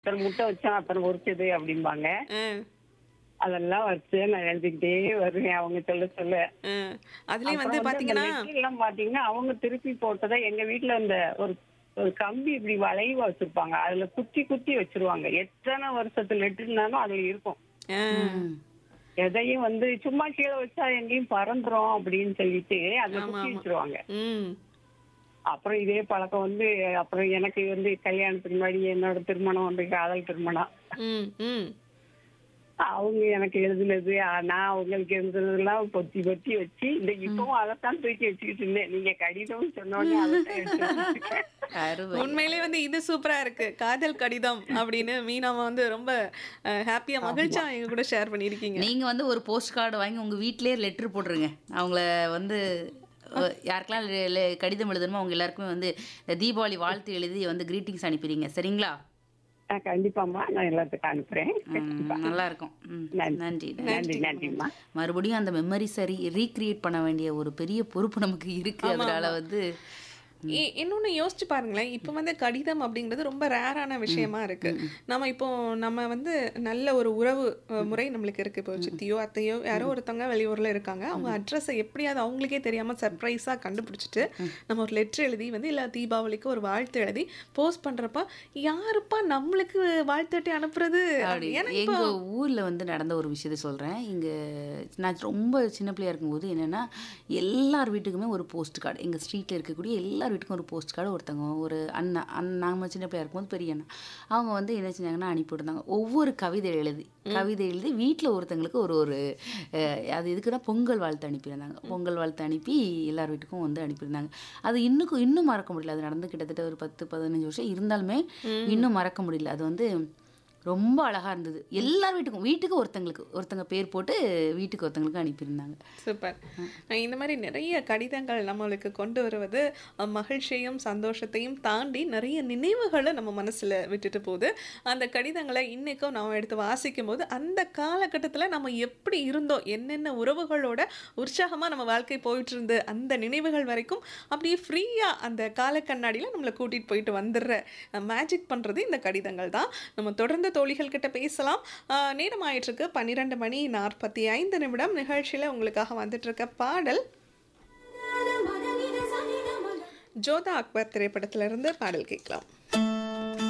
அத்தனை முட்டை வச்சா அத்தனை உரிச்சது அப்படிம்பாங்க ஆ, அதெல்லாம் வச்சு நான் எழுதிக்கிட்டே வருவேன் அவங்க சொல்ல சொல்ல ஆ. அதுலயும் வந்து அப்புறம் பாத்தீங்கன்னா அந்த letter எல்லாம் பாத்தீங்கன்னா அவங்க திருப்பி போட்டதை எங்க வீட்டுல இந்த ஒரு ஒரு கம்பி இப்படி வளைவா வச்சிருப்பாங்க அதுல குத்தி குத்தி வச்சிருவாங்க எத்தனை வருஷத்து லெட்டர்னாலும் அதுல இருக்கும் ஆ, எதையும் வந்து சும்மா கீழே வச்சா எங்கேயும் பறந்துரும் அப்படின்னு சொல்லிட்டு அதுல ஆமா, குத்தி ஆமா. வச்சிருவாங்க ம், அப்புறம் இதே பழக்கம் வந்து அப்புறம் எனக்கு வந்து கல்யாணத்துக்கு முன்னாடி என்னோட திருமணம் வந்து காதல் திருமணம் ம், ம். அவங்க எனக்கு எழுதுனது ஆ, நான் அவங்களுக்கு எழுதுனதெல்லாம் பொத்தி பொத்தி வச்சு இந்த இப்பவும் அதைத்தான் தூக்கி வச்சுக்கிட்டு இருந்தேன் நீங்க கடிதம் சொன்னோடனே அதைத்தான் எடுத்து வச்சிருக்கேன். அருமை உண்மையிலே வந்து இது சூப்பரா இருக்கு காதல் கடிதம் அப்படின்னு மீனாமா வந்து ரொம்ப ஹாப்பியா மகிழ்ச்சியா எங்க கூட ஷேர் பண்ணிருக்கீங்க நீங்க வந்து ஒரு போஸ்ட் கார்டு வாங்கி உங்க வீட்லயே லெட்டர் போட்டுருங்க அவங்கள வந்து அஹ், யாருக்கெல்லாம் le- le- கடிதம் எழுதணுமோ அவங்க எல்லாருக்குமே வந்து இந்த தீபாவளி வாழ்த்து எழுதி வந்து கிரீட்டிங்ஸ் அனுப்பிடுங்க சரிங்களா ஆ, கண்டிப்பாம்மா நான் எல்லாத்துக்கும் அனுப்புறேன் ம், நல்லா இருக்கும் ம், நன்றி. நன்றி நன்றி நன்றிம்மா மறுபடியும் அந்த மெமரிஸை ரீ ரீக்ரியேட் பண்ண வேண்டிய ஒரு பெரிய பொறுப்பு நமக்கு இருக்கு அதனால வந்து இ- இன்னொன்னு யோசிச்சு பாருங்களேன் இப்போ வந்து கடிதம் அப்படிங்கிறது ரொம்ப ரேரான விஷயமா இருக்கு நம்ம இப்போ நம்ம வந்து நல்ல ஒரு உறவு அஹ், முறை நம்மளுக்கு இருக்கு இப்போ சித்தியோ அத்தையோ யாரோ ஒருத்தவங்க வெளியூர்ல இருக்காங்க அவங்க அட்ரஸை எப்படியாவது அவங்களுக்கே தெரியாம சர்ப்ரைஸா கண்டுபிடிச்சிட்டு நம்ம ஒரு லெட்டர் எழுதி வந்து இல்ல தீபாவளிக்கு ஒரு வாழ்த்து எழுதி போஸ்ட் பண்றப்ப யாருப்பா நம்மளுக்கு வாழ்த்துட்டு அனுப்புறது அப்படி ஏன்னா இப்போ எங்க ஊர்ல வந்து நடந்த ஒரு விஷயத்த சொல்றேன் இங்க நான் ரொம்ப சின்ன பிள்ளையா இருக்கும்போது என்னன்னா எல்லார் வீட்டுக்குமே ஒரு போஸ்ட் கார்டு எங்க ஸ்ட்ரீட்ல இருக்கக்கூடிய எல்லார் வீட்டுக்கும் ஒரு போஸ்ட் கார்டு ஒருத்தவங்க ஒரு அண்ணா அண்ணா நாம சின்ன பிள்ளையா இருக்கும்போது பெரிய அண்ணா அவங்க வந்து என்ன செஞ்சாங்கன்னா அனுப்பி விட்டுருந்தாங்க ஒவ்வொரு கவிதை எழுதி கவிதை எழுதி வீட்டில் ஒருத்தங்களுக்கு ஒரு ஒரு அஹ், அது இதுக்கு தான் பொங்கல் வாழ்த்து அனுப்பியிருந்தாங்க பொங்கல் வாழ்த்து அனுப்பி எல்லார் வீட்டுக்கும் வந்து அனுப்பியிருந்தாங்க அது இன்னும் இன்னும் மறக்க முடியல அது நடந்து கிட்டத்தட்ட ஒரு பத்து பதினஞ்சு வருஷம் இருந்தாலுமே இன்னும் மறக்க முடியல அது வந்து ரொம்ப அழகா இருந்தது எல்லார் வீட்டுக்கும் வீட்டுக்கு ஒருத்தங்களுக்கு ஒருத்தங்க பேர் போட்டு வீட்டுக்கு ஒருத்தங்களுக்கு அனுப்பியிருந்தாங்க சூப்பர் இந்த மாதிரி நிறைய கடிதங்கள் நம்மளுக்கு கொண்டு வருவது அஹ், மகிழ்ச்சியையும் சந்தோஷத்தையும் தாண்டி நிறைய நினைவுகளை நம்ம மனசுல விட்டுட்டு போகுது அந்த கடிதங்களை இன்னைக்கும் நம்ம எடுத்து வாசிக்கும் போது அந்த காலகட்டத்துல நம்ம எப்படி இருந்தோம் என்னென்ன உறவுகளோட உற்சாகமா நம்ம வாழ்க்கை போயிட்டு இருந்து அந்த நினைவுகள் வரைக்கும் அப்படியே ஃப்ரீயா அந்த கால கண்ணாடியில நம்மளை கூட்டிட்டு போயிட்டு வந்துடுற மேஜிக் பண்றது இந்த கடிதங்கள் தான் நம்ம தொடர்ந்து தோழிகள் கிட்ட பேசலாம் அஹ், நேரம் ஆயிட்டு இருக்கு பன்னிரெண்டு மணி நாற்பத்தி ஐந்து நிமிடம் நிகழ்ச்சியில உங்களுக்காக வந்துட்டு இருக்க பாடல் ஜோதா அக்பர் திரைப்படத்திலிருந்து பாடல் கேட்கலாம்